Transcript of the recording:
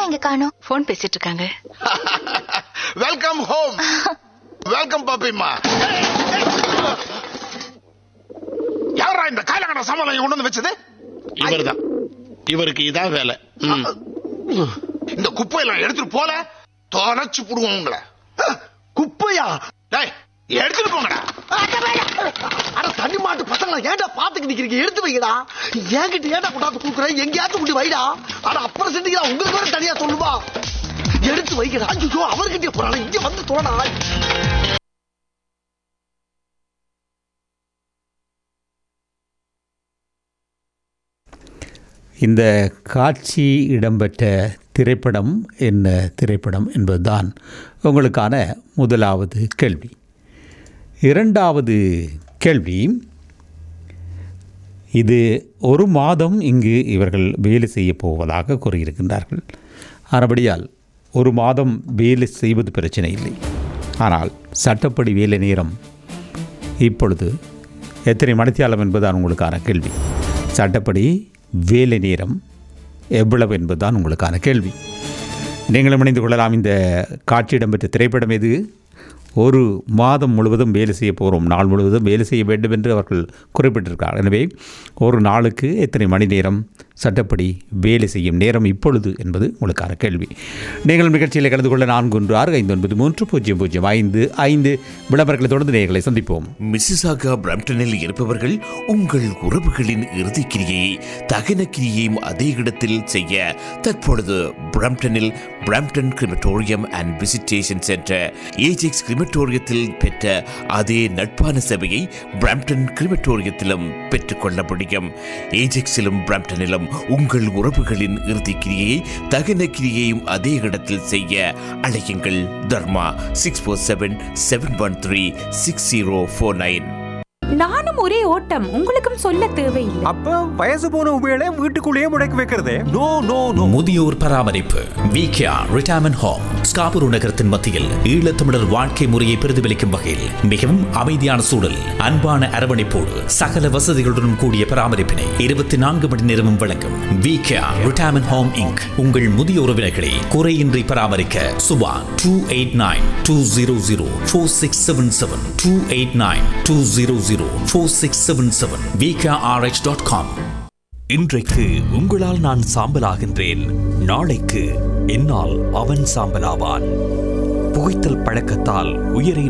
எங்க காணோம் போன் பேசிட்டு இருக்காங்க வெல்கம் ஹோம் வெல்கம் பாப்பிம்மா யாரா இந்த காயலகட சாமான் கொண்டு வந்து வச்சது இவர்தான் இவருக்கு இதான் வேலை ம். இந்த குப்பையெல்லாம் எடுத்துட்டு போல தொலைச்சு புடுவோம் உங்களை குப்பையா டேய் எடுத்துட்டு போங்கடா அட தண்ணி மாட்டு பசங்களா ஏன்டா பாத்துக்கு நிக்கிறீங்க எடுத்து வைங்கடா என்கிட்ட ஏன்டா கொண்டாந்து குடுக்குறேன் எங்கேயாச்சும் கொண்டு வைடா அட அப்புறம் செஞ்சீங்களா உங்களுக்கு வேற தனியா சொல்லுமா எடுத்து வைங்கடா ஐயோ அவர்கிட்ட போறாங்க இங்க வந்து தோணா இந்த காட்சி இடம்பெற்ற திரைப்படம் என்ன திரைப்படம் என்பதுதான் உங்களுக்கான முதலாவது கேள்வி இரண்டாவது கேள்வி இது ஒரு மாதம் இங்கு இவர்கள் வேலை செய்ய போவதாக கூறியிருக்கின்றார்கள் ஆனபடியால் ஒரு மாதம் வேலை செய்வது பிரச்சனை இல்லை ஆனால் சட்டப்படி வேலை நேரம் இப்பொழுது எத்தனை மணித்தியாலம் என்பதுதான் உங்களுக்கான கேள்வி சட்டப்படி வேலை நேரம் எவ்வளவு என்பதுதான் உங்களுக்கான கேள்வி நீங்களும் இணைந்து கொள்ளலாம் இந்த காட்சி இடம்பெற்ற திரைப்படம் எது ஒரு மாதம் முழுவதும் வேலை செய்ய போகிறோம் நாள் முழுவதும் வேலை செய்ய வேண்டும் என்று அவர்கள் குறிப்பிட்டிருக்கிறார் எனவே ஒரு நாளுக்கு எத்தனை மணி நேரம் சட்டப்படி வேலை செய்யும் நேரம் இப்பொழுது என்பது உங்களுக்கான கேள்வி நீங்கள் நிகழ்ச்சியில் கலந்து கொள்ள நான்கு ஒன்று ஆறு ஐந்து ஒன்பது மூன்று பூஜ்ஜியம் பூஜ்ஜியம் ஐந்து ஐந்து விளம்பரங்களை தொடர்ந்து நேர்களை சந்திப்போம் மிசிசாகா பிரம்டனில் இருப்பவர்கள் உங்கள் உறவுகளின் இறுதிக் கிரியை தகன கிரியையும் அதே இடத்தில் செய்ய தற்பொழுது பிரம்டனில் Brampton crematorium and visitation centre Ajax கிரிமட்டோரியத்தில் பெற்ற அதே நட்பான சேவையை பிரம்டன் கிரிமட்டோரியத்திலும் பெற்றுக்கொள்ள முடியும் ஏஜெக்ஸிலும் பிரம்டனிலும் உங்கள் உறவுகளின் இறுதிக் கிரியையை தகன கிரியையும் அதே இடத்தில் செய்ய அழையுங்கள் Dharma six four seven seven one three six zero four nine நானும் ஒரே ஓட்டம் உங்களுக்கும் சொல்ல தேவையில்லை அப்ப வயசு போன உபயோக வீட்டுக்குள்ளேயே முடக்கி வைக்கிறதே நோ நோ நோ முதியோர் பராமரிப்பு விகேஆ ரிட்டையர்மெண்ட் ஹோம் ஸ்காபுரு நகரத்தின் மத்தியில் ஈழத்தமிழர் வாழ்க்கை முறையை பிரதிபலிக்கும் வகையில் மிகவும் அமைதியான சூழல் அன்பான அரவணைப்போடு சகல வசதிகளுடன் கூடிய பராமரிப்பினை இருபத்தி நான்கு மணி நேரமும் வழங்கும் விகேஆ ரிட்டையர்மெண்ட் ஹோம் இங்க் உங்கள் முதிய உறவினர்களை குறையின்றி பராமரிக்க Subha two eight nine two zero zero four six seven seven two eight nine two zero zero four six seven seven V K R H dot com இன்றைக்கு உங்களால் நான் சாம்பலாகின்றேன் நாளைக்கு என்னால் அவன் சாம்பலாவான் புகைத்தல் பழக்கத்தால் உயிரை